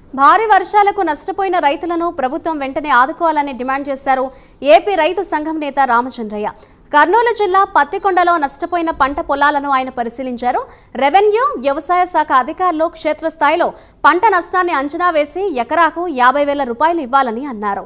భారీ వర్షాలకు నష్టపోయిన రైతులను ప్రభుత్వం వెంటనే ఆదుకోవాలని డిమాండ్ చేశారు ఏపీ రైతు సంఘం నేత రామచంద్రయ్య కర్నూలు జిల్లా పత్తికొండలో నష్టపోయిన పంట పొలాలను ఆయన పరిశీలించారు రెవెన్యూ వ్యవసాయ శాఖ అధికారులు క్షేత్రస్థాయిలో పంట నష్టాన్ని అంచనా వేసి ఎకరాకు యాభై వేల రూపాయలు ఇవ్వాలని అన్నారు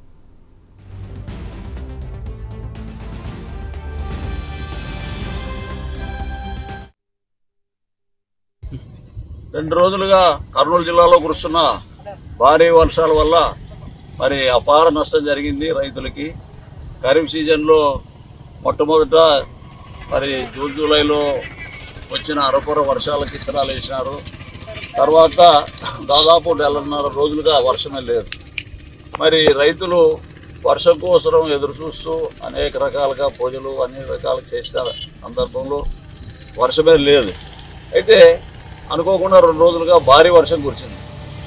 రెండు రోజులుగా కర్నూలు జిల్లాలో కురుస్తున్న భారీ వర్షాల వల్ల మరి అపార నష్టం జరిగింది రైతులకి ఖరీఫ్ సీజన్లో మొట్టమొదట మరి జూన్ జూలైలో వచ్చిన అరకొర వర్షాలకు విత్తనాలు వేసినారు తర్వాత దాదాపు నెలన్నర రోజులుగా వర్షమే లేదు మరి రైతులు వర్షం కోసరం ఎదురు చూస్తూ అనేక రకాలుగా పూజలు అన్ని రకాలు చేసిన సందర్భంలో వర్షమే లేదు అయితే అనుకోకుండా రెండు రోజులుగా భారీ వర్షం కురిసింది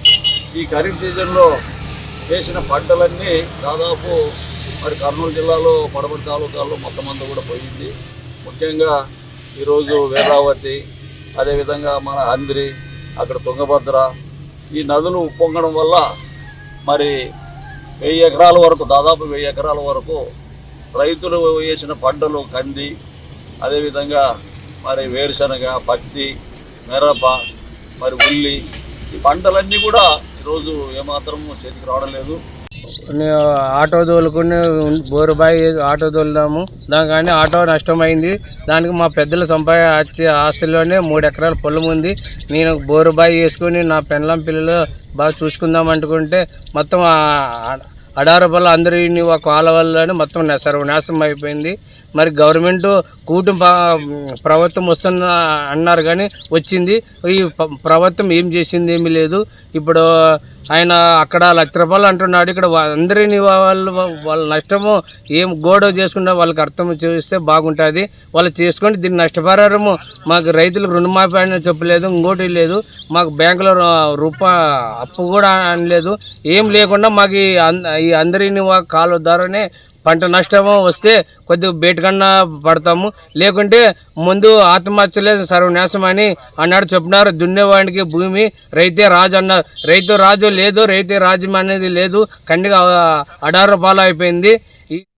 ఈ ఖరీఫ్ సీజన్లో వేసిన పంటలన్నీ దాదాపు మరి కర్నూలు జిల్లాలో పడమటి తాలూకాల్లో మొత్తం అంతా కూడా పోయింది ముఖ్యంగా ఈరోజు వేదావతి అదేవిధంగా మన అంద్రి అక్కడ తుంగభద్ర ఈ నదులు ఉప్పొంగడం వల్ల మరి వెయ్యి ఎకరాల వరకు దాదాపు వెయ్యి ఎకరాల వరకు రైతులు వేసిన పంటలు కంది అదేవిధంగా మరి వేరుశనగ పత్తి మిరప మరి ఉల్లి ఈ పంటలన్నీ కూడా ఈరోజు ఏమాత్రం చేతికి రావడం లేదు నేను ఆటో తోలుకుని బోరుబాయి ఆటో తోలినాము దాని కానీ ఆటో నష్టమైంది దానికి మా పెద్దల సంపాద వచ్చే ఆస్తిలోనే మూడు ఎకరాల పొలం ఉంది నేను బోరుబాయి వేసుకుని నా పెళ్ళం పిల్లలు బాగా చూసుకుందాం అనుకుంటే మొత్తం ఆ- అడార వల్ల అందరి కాలవల్లోనే మొత్తం న- సర్వనాశనం అయిపోయింది మరి గవర్నమెంట్ కూటమి ప- ప్రభుత్వం వస్తున్న అన్నారు కానీ వచ్చింది ఈ ప- ప్రభుత్వం ఏం చేసింది ఏమీ లేదు ఇప్పుడు ఆయన అక్కడ లక్ష రూపాయలు అంటున్నాడు ఇక్కడ వా- అందరిని వాళ్ళు వాళ్ళ నష్టము ఏం గోడ చేసుకుంటే వాళ్ళకి అర్థం చేస్తే బాగుంటుంది వాళ్ళు చేసుకొని దీన్ని నష్టపరిహారము మాకు రైతులకు రుణమాఫీ అని చెప్పలేదు ఇంకోటి లేదు మాకు బ్యాంకులో రు- రూపా అప్పు కూడా అనలేదు ఏం లేకుండా మాకు ఈ అన్- ఈ అందరిని కాలువ ద్వారానే పంట నష్టము వస్తే కొద్దిగా బయటకన్నా పడతాము లేకుంటే ముందు ఆత్మహత్యలే సర్వనాశం అని అన్నాడు చెప్పినారు దున్నేవాడికి భూమి రైతే రాజు అన్నారు రైతు రాజు లేదు రైతే రాజ్యం అనేది లేదు కండిగా అడార పాలు అయిపోయింది ఈ